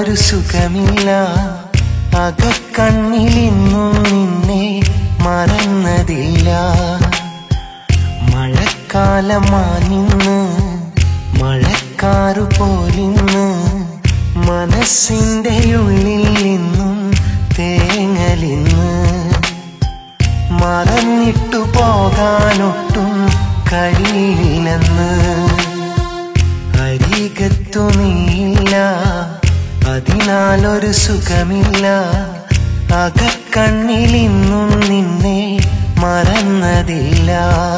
അതിനാലൊരു സുഖമില്ല അകക്കണ്ണിലിന്നും നിന്നെ മറന്നതില്ല മഴക്കാലമാനിന്ന് മഴക്കാറു പോലിന്ന് മനസ്സിന്റെ ഉള്ളിൽ നിന്നും തേങ്ങലിന്ന് മറന്നിട്ടു പോകാനൊട്ടും കഴിയില്ലെന്ന് അരികത്തു നീയില്ല അതിനാലൊരു സുഖമില്ല അകക്കണ്ണിലിന്നും നിന്നെ മറന്നതില്ല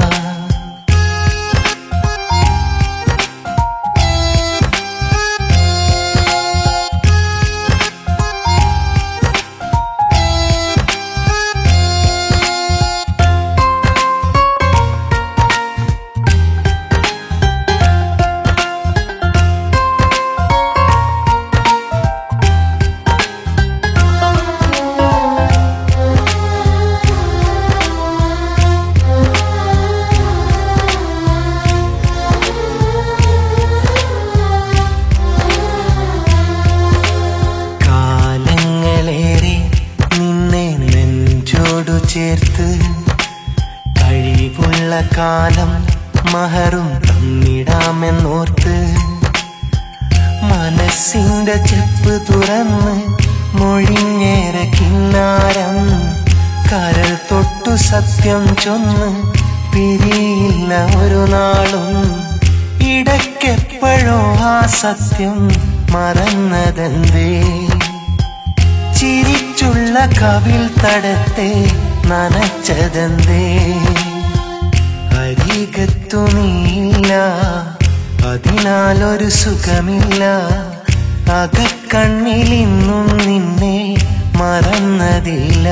കാലങ്ങളേറെ നിന്നെ നെഞ്ചോടു ചേർത്ത് കഴിവുള്ള കാലം മഹറും തന്നിടാമെന്നോർത്ത് മനസ്സിന്റെ ചെപ്പ് തുറന്ന് മൊഴിഞ്ഞേറെ കിന്നാരം കരൾ തൊട്ടു സത്യം ചൊന്ന് പിരിയില്ല ഒരു നാളും ഇടയ്ക്കെപ്പോഴോ ആ സത്യം മറന്നതെന്തേ ചിരിച്ചുള്ള കവിൽ തടത്തെ നനച്ചതെന്തേ അരികത്തു നീയില്ല അതിനാലൊരു സുഖമില്ല അകക്കണ്ണിലിന്നും നിന്നെ മറന്നതില്ല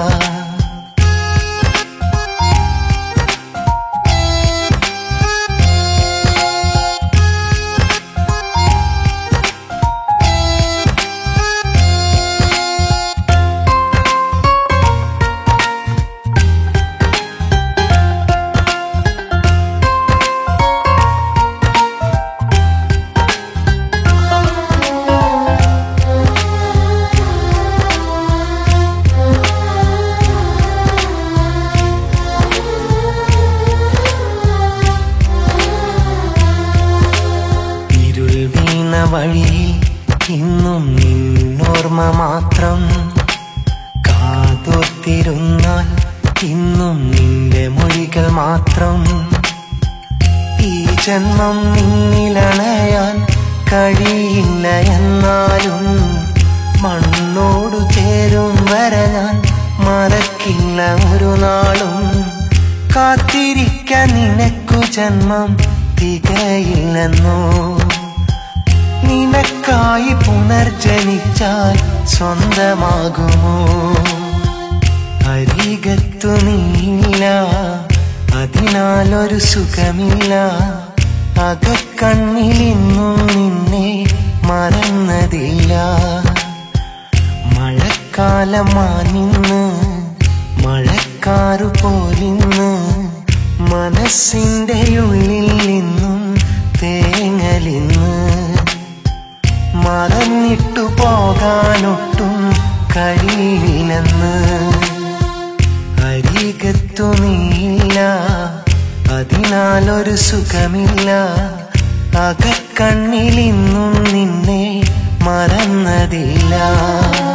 ഇരുൾ വീണ വഴിയിൽ ഇന്നും നിന്നോർമ്മ മാത്രം കാതോർത്തിരുന്നാൽ ഇന്നും നിന്റെ മൊഴികൾ മാത്രം ഈ ജന്മം നിന്നിലണയാൻ കഴിയില്ല എന്നാലും മണ്ണോടു ചേരും വരെ ഞാൻ മറക്കില്ല ഒരു നാളും കാത്തിരിക്കാൻ നിനക്കു ജന്മം തികയില്ലെന്നോ നിനക്കായി പുനർജനിച്ചാൽ സ്വന്തമാകുമോ അരികത്തു നീയില്ല അതിനാലൊരു സുഖമില്ല അകക്കണ്ണിലിന്നും നിന്നെ മറന്നതില്ല മഴക്കാലമാനിന്ന് മഴക്കാറു പോലിന്ന് മനസ്സിന്റെ ഉള്ളിൽ നിന്നും തേങ്ങലിന്ന് മറന്നിട്ടു പോകാനൊട്ടും കഴിയില്ലെന്ന് അരികത്തു നീയില്ല അതിനാലൊരു സുഖമില്ല അകക്കണ്ണിലിന്നും നിന്നെ മറന്നതില്ല